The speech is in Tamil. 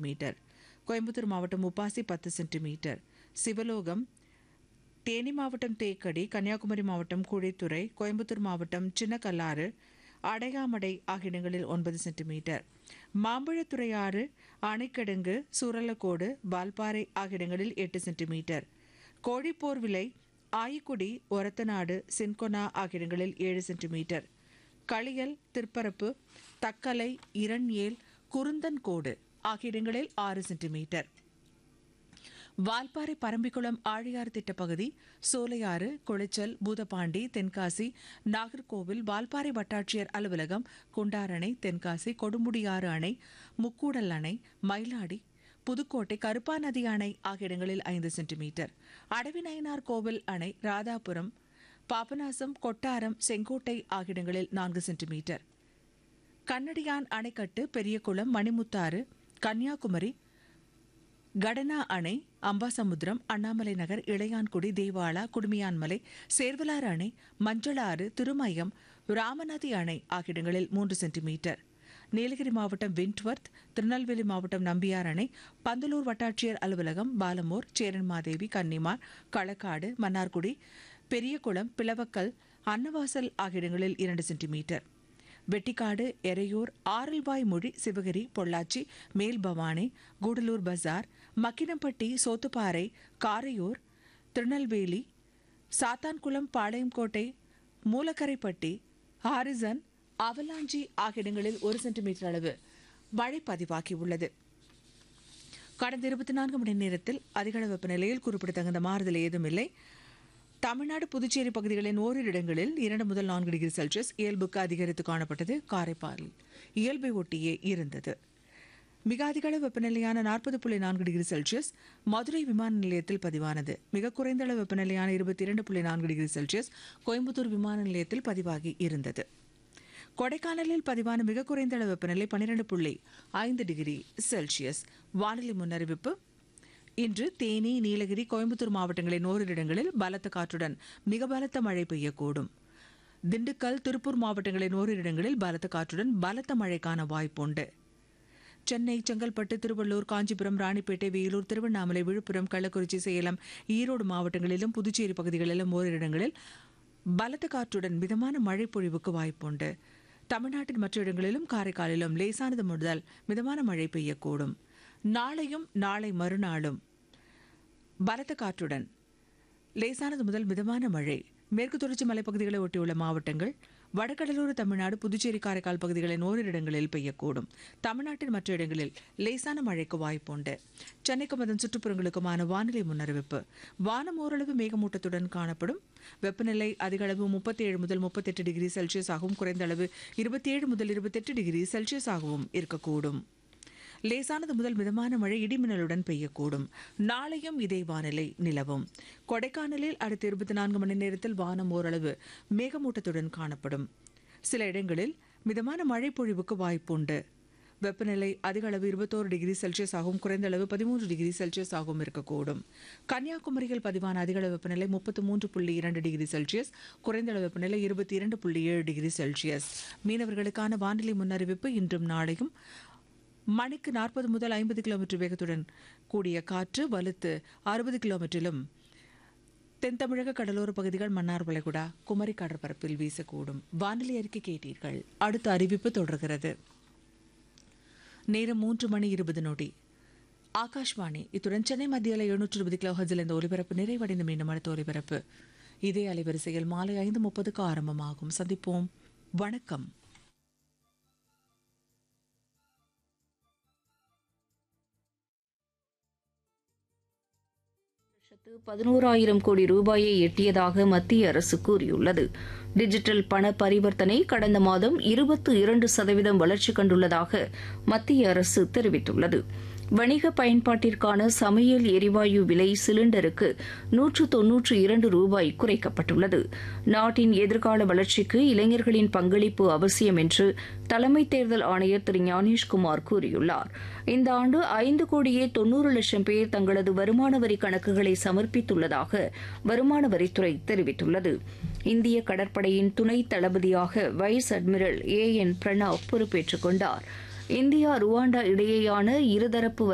சென்டிமீட்டர் கோயம்புத்தூர் மாவட்டம் உப்பாசி பத்து சென்டிமீட்டர் சிவலோகம் தேனி மாவட்டம் தேக்கடி கன்னியாகுமரி மாவட்டம் குழித்துறை கோயம்புத்தூர் மாவட்டம் சின்னக்கல்லாறு அடையாமடை ஆகிய இடங்களில் ஒன்பது சென்டிமீட்டர் மாம்பழத்துறையாறு அணைக்கடுங்கு சூரலக்கோடு வால்பாறை ஆகிய இடங்களில் எட்டு சென்டிமீட்டர் கோழிப்போர் விலை ஆயிக்குடி ஒரத்தநாடு சின்கொனா ஆகிய இடங்களில் ஏழு சென்டிமீட்டர் களியல் திருப்பரப்பு தக்கலை இரண்யேல் குருந்தன்கோடு ஆகிய இடங்களில் ஆறு சென்டிமீட்டர் வால்பாறை பரம்பிக்குளம் ஆழியாறு திட்டப்பகுதி சோலையாறு குளச்சல் பூதப்பாண்டி தென்காசி நாகர்கோவில் வால்பாறை வட்டாட்சியர் அலுவலகம் குண்டார் அணை தென்காசி கொடுமுடியாறு அணை முக்கூடல் அணை மயிலாடி புதுக்கோட்டை கருப்பா நதி அணை ஆகிய இடங்களில் ஐந்து சென்டிமீட்டர் அடவிநயனார் கோவில் அணை ராதாபுரம் பாபநாசம் கொட்டாரம் செங்கோட்டை ஆகிய இடங்களில் நான்கு சென்டிமீட்டர் கண்ணடியான் அணைக்கட்டு பெரியகுளம் மணிமுத்தாறு கன்னியாகுமரி கடனா அணை அம்பாசமுத்திரம் அண்ணாமலை நகர் இளையான்குடி தேவாலா குடுமியான்மலை சேர்வலாறு அணை மஞ்சளாறு திருமயம் ராமநதி அணை ஆகிய இடங்களில் மூன்று சென்டிமீட்டர் நீலகிரி மாவட்டம் விண்ட்வர்த் திருநெல்வேலி மாவட்டம் நம்பியார் அணை பந்தலூர் வட்டாட்சியர் அலுவலகம் பாலமூர் சேரன்மாதேவி கன்னிமார் களக்காடு மன்னார்குடி பெரியகுளம் பிளவக்கல் அன்னவாசல் ஆகிய இடங்களில் இரண்டு centimetre Vettikadu Eraiyur Aralvai Mozhi Sivagiri Pollachi Melbhavani Gudalur bazaar Makkinampatti Sothuparai Karaiyur Tirunelveli Sathankulam Palayamkottai Moolakaraipatti Harrison Avalanche ஆகிய இடங்களில் ஒரு சென்டிமீட்டர் அளவு மழை பதிவாகியுள்ளது கடந்த இருபத்தி நான்கு மணி நேரத்தில் அதிகளவு வெப்பநிலையில் குறிப்பிடத்தகுந்த மாறுதல் ஏதும் இல்லை தமிழ்நாடு புதுச்சேரி பகுதிகளின் ஓரிரு இடங்களில் இரண்டு முதல் நான்கு டிகிரி செல்சியஸ் இயல்புக்கு அதிகரித்து காணப்பட்டது காரைப்பாலில் இயல்பை ஒட்டியே இருந்தது மிக அதிகளவு வெப்பநிலையான நாற்பது புள்ளி நான்கு டிகிரி செல்சியஸ் மதுரை விமான நிலையத்தில் பதிவானது மிக குறைந்த அளவு வெப்பநிலையான இருபத்தி இரண்டு புள்ளி நான்கு டிகிரி செல்சியஸ் கோயம்புத்தூர் விமான நிலையத்தில் பதிவாகி இருந்தது கொடைக்கானலில் பதிவான மிக குறைந்த அளவு வெப்பநிலை பன்னிரண்டு புள்ளி ஐந்து டிகிரி செல்சியஸ் வானிலை முன்னறிவிப்பு இன்று தேனி நீலகிரி கோயம்புத்தூர் மாவட்டங்களின் ஓரிரு இடங்களில் பலத்த காற்றுடன் மிக பலத்த மழை பெய்யக்கூடும் திண்டுக்கல் திருப்பூர் மாவட்டங்களின் ஓரிரு இடங்களில் பலத்த காற்றுடன் பலத்த மழைக்கான வாய்ப்புண்டு சென்னை செங்கல்பட்டு திருவள்ளூர் காஞ்சிபுரம் ராணிப்பேட்டை வேலூர் திருவண்ணாமலை விழுப்புரம் கள்ளக்குறிச்சி சேலம் ஈரோடு மாவட்டங்களிலும் புதுச்சேரி பகுதிகளிலும் ஓரிரு இடங்களில் பலத்த காற்றுடன் மிதமான மழை பொழிவுக்கு வாய்ப்புண்டு தமிழ்நாட்டின் மற்ற இடங்களிலும் காரைக்காலிலும் லேசானது முதல் மிதமான மழை பெய்யக்கூடும் நாளையும் நாளை மறுநாளும் பலத்த காற்றுடன் லேசானது முதல் மிதமான மழை மேற்கு தொடர்ச்சி மலைப்பகுதிகளை ஒட்டியுள்ள மாவட்டங்கள் வடகடலோர தமிழ்நாடு புதுச்சேரி காரைக்கால் பகுதிகளின் ஓரிரு இடங்களில் பெய்யக்கூடும் தமிழ்நாட்டின் மற்ற இடங்களில் லேசான மழைக்கு வாய்ப்புண்டு சென்னைக்கும் அதன் சுற்றுப்புறங்களுக்குமான வானிலை முன்னறிவிப்பு வானம் ஓரளவு மேகமூட்டத்துடன் காணப்படும் வெப்பநிலை அதிக அளவு முப்பத்தி ஏழு முதல் முப்பத்தெட்டு டிகிரி செல்சியஸ் ஆகவும் குறைந்த அளவு இருபத்தி ஏழு முதல் இருபத்தெட்டு டிகிரி செல்சியஸ் ஆகவும் இருக்கக்கூடும் லேசானது முதல் மிதமான மழை இடிமின்னலுடன் பெய்யக்கூடும் நாளையும் இதே வானிலை நிலவும் கொடைக்கானலில் அடுத்த இருபத்தி நான்கு மணி நேரத்தில் வானம் ஓரளவு மேகமூட்டத்துடன் காணப்படும் சில இடங்களில் மிதமான மழை பொழிவுக்கு வாய்ப்புண்டு வெப்பநிலை அதிக அளவு இருபத்தோரு டிகிரி செல்சியஸ் ஆகவும் குறைந்த அளவு பதிமூன்று டிகிரி செல்சியஸ் ஆகவும் இருக்கக்கூடும் கன்னியாகுமரியில் பதிவான அதிக அளவு வெப்பநிலை முப்பத்து மூன்று புள்ளி இரண்டு டிகிரி செல்சியஸ் குறைந்த அளவு வெப்பநிலை இருபத்தி இரண்டு புள்ளி ஏழு டிகிரி செல்சியஸ் மீனவர்களுக்கான வானிலை முன்னறிவிப்பு இன்றும் நாளையும் மணிக்கு நாற்பது முதல் ஐம்பது கிலோமீட்டர் வேகத்துடன் கூடிய காற்று வலுத்து அறுபது கிலோமீட்டரிலும் தென் தமிழக கடலோர பகுதிகள் மன்னார் வளைகுடா குமரி கடற்பரப்பில் வீசக்கூடும் வானிலை அறிக்கை கேட்டீர்கள் அடுத்த அறிவிப்பு தொடர்கிறது நேரம் மூன்று மணி இருபது நொடி ஆகாஷ்வாணி இத்துடன் சென்னை மத்தியில் எழுநூற்று இருபது கிலோ ஹர்ஸில் இந்த ஒலிபரப்பு நிறைவடைந்து மீண்டும் அடுத்த ஒலிபரப்பு இதே அலைவரிசையில் மாலை ஐந்து முப்பதுக்கு ஆரம்பமாகும் சந்திப்போம் வணக்கம் லட்சத்து பதினோராயிரம் கோடி ரூபாயை எட்டியதாக மத்திய அரசு கூறியுள்ளது டிஜிட்டல் பண பரிவர்த்தனை கடந்த மாதம் இருபத்து இரண்டு சதவீதம் வளர்ச்சி கண்டுள்ளதாக மத்திய அரசு தெரிவித்துள்ளது வணிக பயன்பாட்டிற்கான சமையல் எரிவாயு விலை சிலிண்டருக்கு நூற்று தொன்னூற்று இரண்டு ரூபாய் குறைக்கப்பட்டுள்ளது நாட்டின் எதிர்கால வளர்ச்சிக்கு இளைஞர்களின் பங்களிப்பு அவசியம் என்று தலைமை தேர்தல் ஆணையர் திரு ஞானேஷ்குமார் கூறியுள்ளார் இந்த ஆண்டு ஐந்து கோடியே தொன்னூறு லட்சம் பேர் தங்களது வருமான வரி கணக்குகளை சமர்ப்பித்துள்ளதாக வருமான வரித்துறை தெரிவித்துள்ளது இந்திய கடற்படையின் துணை தளபதியாக vice admiral A N Pranab பொறுப்பேற்றுக் கொண்டார் இந்தியா ருவாண்டா இடையேயான இருதரப்பு